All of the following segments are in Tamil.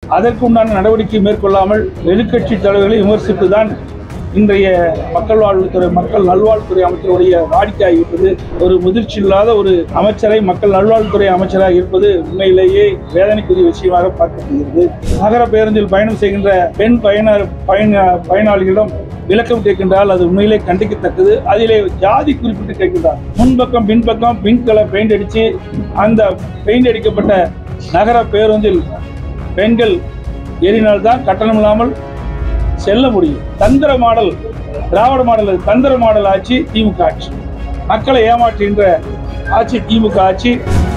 அதற்குண்டான நடவடிக்கை மேற்கொள்ளாமல் எதிர்க்கட்சி தலைவர்களை விமர்சித்துதான் இன்றைய மக்கள் வாழ்வுத்துறை மக்கள் நல்வாழ்வுத்துறை அமைச்சருடைய வாடிக்கையாகிவிட்டது ஒரு முதிர்ச்சி இல்லாத ஒரு அமைச்சரை மக்கள் நல்வாழ்வுத்துறை அமைச்சராக இருப்பது உண்மையிலேயே வேதனைக்குரிய விஷயமாக பார்க்கப்படுகிறது நகர பேருந்தில் பயணம் செய்கின்ற பெண் பயனர் பயண பயனாளிகளிடம் விளக்கம் கேட்கின்றால் அது உண்மையிலே கண்டிக்கத்தக்கது அதிலே ஜாதி குறிப்பிட்டு கேட்கின்றார் முன்பக்கம் பின்பக்கம் பிங்க் கலர் பெயிண்ட் அடித்து அந்த பெயிண்ட் அடிக்கப்பட்ட நகர பேருந்தில் பெண்கள் ஏறினால்தான் கட்டணம் இல்லாமல் செல்ல முடியும் தந்திர மாடல் திராவிட மாடல் அது தந்திர மாடல் ஆட்சி திமுக ஆட்சி மக்களை ஏமாற்றுகின்ற ஆட்சி திமுக ஆட்சி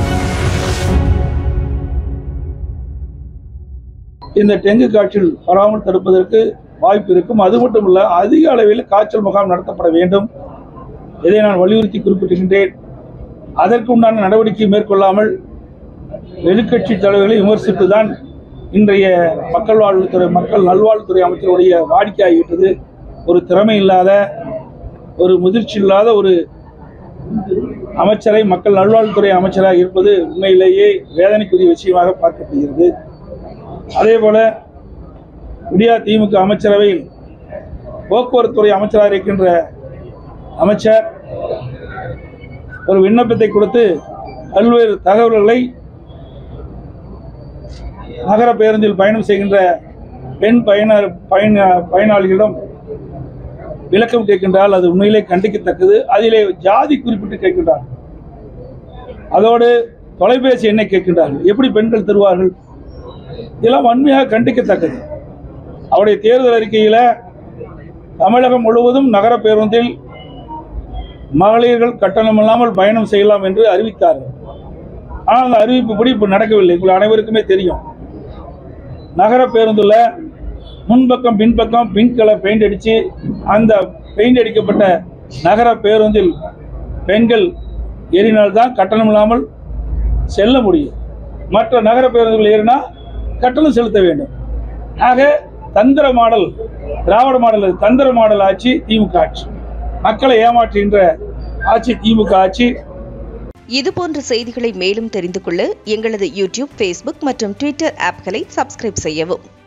இந்த டெங்கு காய்ச்சல் வராமல் தடுப்பதற்கு வாய்ப்பு இருக்கும் அது மட்டும் இல்ல அதிக அளவில் காய்ச்சல் முகாம் நடத்தப்பட வேண்டும் இதை நான் வலியுறுத்தி குறிப்பிட்டிருக்கின்றேன் அதற்கு உண்டான நடவடிக்கை மேற்கொள்ளாமல் எதிர்க்கட்சி தலைவர்களை விமர்சித்துதான் இன்றைய மக்கள் வாழ்வுத்துறை மக்கள் நல்வாழ்வுத்துறை அமைச்சருடைய வாடிக்கையாகிவிட்டது ஒரு திறமை இல்லாத ஒரு முதிர்ச்சி இல்லாத ஒரு அமைச்சரை மக்கள் நல்வாழ்வுத்துறை அமைச்சராக இருப்பது உண்மையிலேயே வேதனைக்குரிய விஷயமாக பார்க்கப்படுகிறது அதே போல விடியா திமுக அமைச்சரவையில் போக்குவரத்துறை அமைச்சராக இருக்கின்ற அமைச்சர் ஒரு விண்ணப்பத்தை கொடுத்து பல்வேறு தகவல்களை நகர பேருந்தில் பயணம் செய்கின்ற பெண் பயனர் பயண பயனாளிகளிடம் விளக்கம் கேட்கின்றால் அது உண்மையிலே கண்டிக்கத்தக்கது அதிலே ஜாதி குறிப்பிட்டு கேட்கின்றார் அதோடு தொலைபேசி எண்ணை கேட்கின்றார்கள் எப்படி பெண்கள் தருவார்கள் இதெல்லாம் வன்மையாக கண்டிக்கத்தக்கது அவருடைய தேர்தல் அறிக்கையில தமிழகம் முழுவதும் நகர பேருந்தில் மகளிர்கள் கட்டணம் இல்லாமல் பயணம் செய்யலாம் என்று அறிவித்தார்கள் ஆனால் அந்த அறிவிப்புப்படி இப்போ நடக்கவில்லை உங்கள் அனைவருக்குமே தெரியும் நகர பேருந்துல முன்பக்கம் பின்பக்கம் பிங்க் கலர் பெயிண்ட் அடித்து அந்த பெயிண்ட் அடிக்கப்பட்ட நகர பேருந்தில் பெண்கள் ஏறினால்தான் கட்டணம் இல்லாமல் செல்ல முடியும் மற்ற நகர பேருந்துகள் ஏறினா கட்டணம் செலுத்த வேண்டும் ஆக தந்திர மாடல் திராவிட மாடல் அது தந்திர மாடல் ஆட்சி திமுக ஆட்சி மக்களை ஏமாற்றுகின்ற ஆட்சி திமுக ஆட்சி இதுபோன்ற செய்திகளை மேலும் தெரிந்து கொள்ள எங்களது யூடியூப் ஃபேஸ்புக் மற்றும் ட்விட்டர் ஆப்களை சப்ஸ்கிரைப் செய்யவும்